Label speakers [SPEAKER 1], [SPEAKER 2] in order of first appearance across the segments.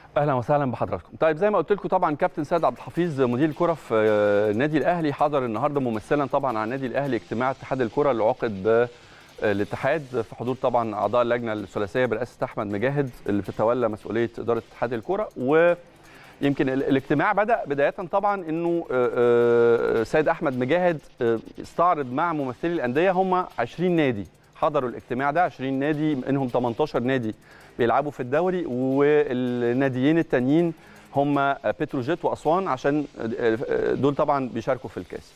[SPEAKER 1] اهلا وسهلا بحضراتكم طيب زي ما قلت لكم طبعا كابتن سيد عبد الحفيظ مدير الكره في النادي الاهلي حضر النهارده ممثلا طبعا عن النادي الاهلي اجتماع اتحاد الكره اللي عقد بالاتحاد في حضور طبعا اعضاء اللجنه الثلاثيه برئاسه احمد مجاهد اللي بتتولى مسؤوليه اداره اتحاد الكره ويمكن الاجتماع بدا بدايه طبعا انه سيد احمد مجاهد استعرض مع ممثلي الانديه هم 20 نادي حضروا الاجتماع ده 20 نادي منهم 18 نادي بيلعبوا في الدوري والناديين التانيين هم بتروجيت واسوان عشان دول طبعا بيشاركوا في الكاس.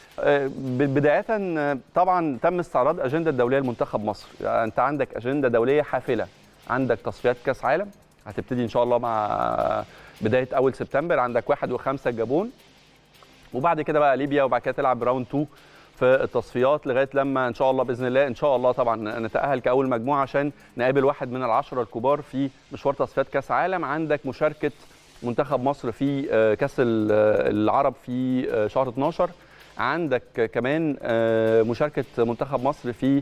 [SPEAKER 1] بدايه طبعا تم استعراض اجنده الدوليه لمنتخب مصر، يعني انت عندك اجنده دوليه حافله، عندك تصفيات كاس عالم هتبتدي ان شاء الله مع بدايه اول سبتمبر عندك واحد وخمسه الجابون وبعد كده بقى ليبيا وبعد كده تلعب راوند 2 في التصفيات لغايه لما ان شاء الله باذن الله ان شاء الله طبعا نتاهل كاول مجموعه عشان نقابل واحد من العشره الكبار في مشوار تصفيات كاس عالم عندك مشاركه منتخب مصر في كاس العرب في شهر 12 عندك كمان مشاركه منتخب مصر في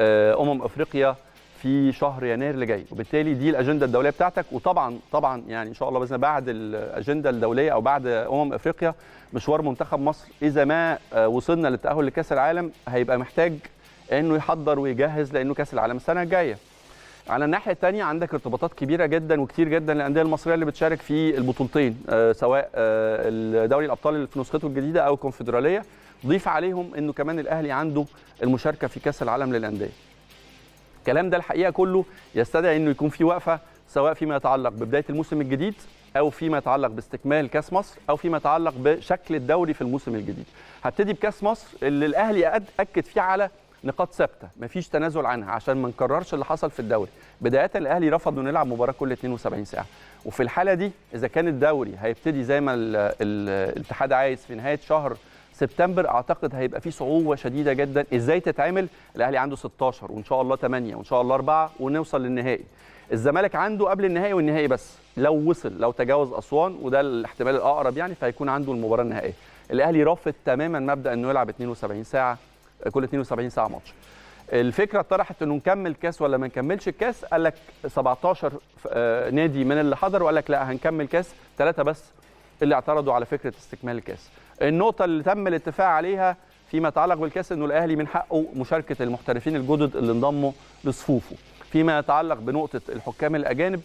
[SPEAKER 1] امم افريقيا في شهر يناير اللي جاي وبالتالي دي الاجنده الدوليه بتاعتك وطبعا طبعا يعني ان شاء الله باذن الله بعد الاجنده الدوليه او بعد امم افريقيا مشوار منتخب مصر اذا ما وصلنا للتاهل لكاس العالم هيبقى محتاج انه يحضر ويجهز لانه كاس العالم السنه الجايه على الناحيه الثانيه عندك ارتباطات كبيره جدا وكتير جدا للانديه المصريه اللي بتشارك في البطولتين سواء دوري الابطال اللي في نسخته الجديده او الكونفدراليه ضيف عليهم انه كمان الاهلي عنده المشاركه في كاس العالم للانديه الكلام ده الحقيقه كله يستدعي انه يكون في وقفه سواء فيما يتعلق ببدايه الموسم الجديد او فيما يتعلق باستكمال كاس مصر او فيما يتعلق بشكل الدوري في الموسم الجديد. هبتدي بكاس مصر اللي الاهلي اكد فيه على نقاط ثابته مفيش تنازل عنها عشان ما نكررش اللي حصل في الدوري. بدايه الاهلي رفض انه يلعب مباراه كل 72 ساعه وفي الحاله دي اذا كان الدوري هيبتدي زي ما الاتحاد عايز في نهايه شهر سبتمبر اعتقد هيبقى في صعوبه شديده جدا ازاي تتعمل الاهلي عنده 16 وان شاء الله 8 وان شاء الله 4 ونوصل للنهائي الزمالك عنده قبل النهائي والنهائي بس لو وصل لو تجاوز اسوان وده الاحتمال الاقرب يعني فهيكون عنده المباراه النهائيه الاهلي رافض تماما مبدا انه يلعب 72 ساعه كل 72 ساعه ماتش الفكره اتطرحت انه نكمل كاس ولا ما نكملش الكاس قال لك 17 نادي من اللي حضر وقال لك لا هنكمل كاس ثلاثه بس اللي اعترضوا على فكره استكمال الكاس النقطه اللي تم الاتفاق عليها فيما يتعلق بالكاس انه الاهلي من حقه مشاركه المحترفين الجدد اللي انضموا لصفوفه فيما يتعلق بنقطه الحكام الاجانب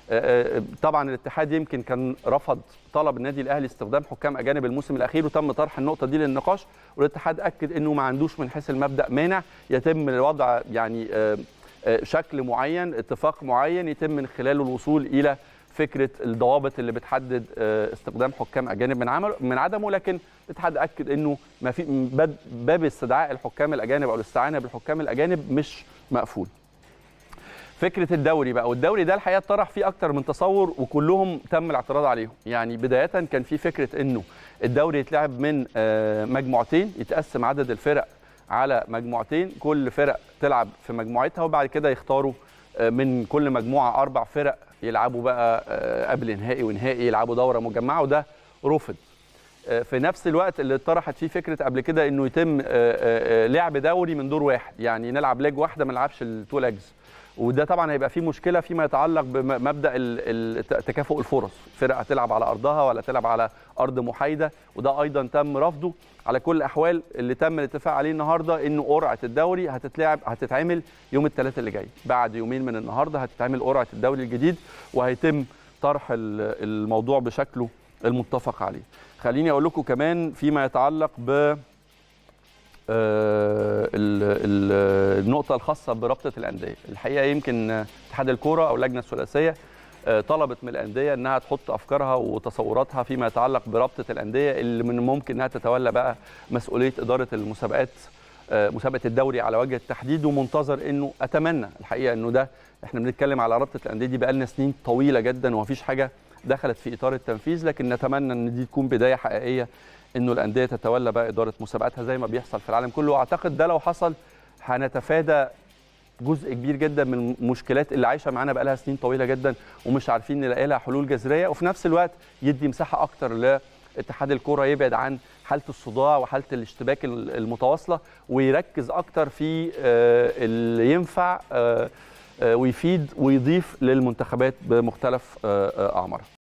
[SPEAKER 1] طبعا الاتحاد يمكن كان رفض طلب النادي الاهلي استخدام حكام اجانب الموسم الاخير وتم طرح النقطه دي للنقاش والاتحاد اكد انه ما عندوش من حيث المبدا مانع يتم وضع يعني شكل معين اتفاق معين يتم من خلاله الوصول الى فكره الضوابط اللي بتحدد استخدام حكام اجانب من عمل من عدمه لكن الاتحاد اكد انه ما في باب استدعاء الحكام الاجانب او الاستعانه بالحكام الاجانب مش مقفول. فكره الدوري بقى والدوري ده الحقيقه اتطرح فيه اكتر من تصور وكلهم تم الاعتراض عليهم يعني بدايه كان في فكره انه الدوري يتلعب من مجموعتين يتقسم عدد الفرق على مجموعتين كل فرق تلعب في مجموعتها وبعد كده يختاروا من كل مجموعه اربع فرق يلعبوا بقى قبل نهائي ونهائي يلعبوا دوره مجمعه وده رفض في نفس الوقت اللي اتطرحت فيه فكره قبل كده انه يتم لعب دوري من دور واحد يعني نلعب ليج واحده ما نلعبش التو ليجز وده طبعا هيبقى فيه مشكله فيما يتعلق بمبدا تكافؤ الفرص فرق هتلعب على ارضها ولا تلعب على ارض محايده وده ايضا تم رفضه على كل الاحوال اللي تم الاتفاق عليه النهارده انه قرعه الدوري هتتلعب هتتعمل يوم الثلاثاء اللي جاي بعد يومين من النهارده هتتعمل قرعه الدوري الجديد وهيتم طرح الموضوع بشكله المتفق عليه خليني اقول لكم كمان فيما يتعلق ب النقطة الخاصة برابطة الأندية الحقيقة يمكن اتحاد الكورة أو اللجنة الثلاثية طلبت من الأندية أنها تحط أفكارها وتصوراتها فيما يتعلق برابطة الأندية اللي من الممكن أنها تتولى بقى مسؤولية إدارة المسابقات مسابقة الدوري على وجه التحديد ومنتظر أنه أتمنى الحقيقة أنه ده احنا بنتكلم على رابطة الأندية دي بقالنا سنين طويلة جدا ومفيش حاجة دخلت في إطار التنفيذ لكن نتمنى أن دي تكون بداية حقيقية انه الانديه تتولى بقى اداره مسابقاتها زي ما بيحصل في العالم كله واعتقد ده لو حصل هنتفادى جزء كبير جدا من المشكلات اللي عايشه معانا بقى لها سنين طويله جدا ومش عارفين نلاقي لها حلول جذريه وفي نفس الوقت يدي مساحه اكتر لاتحاد الكره يبعد عن حاله الصداع وحاله الاشتباك المتواصله ويركز اكتر في اللي ينفع ويفيد ويضيف للمنتخبات بمختلف اعمارها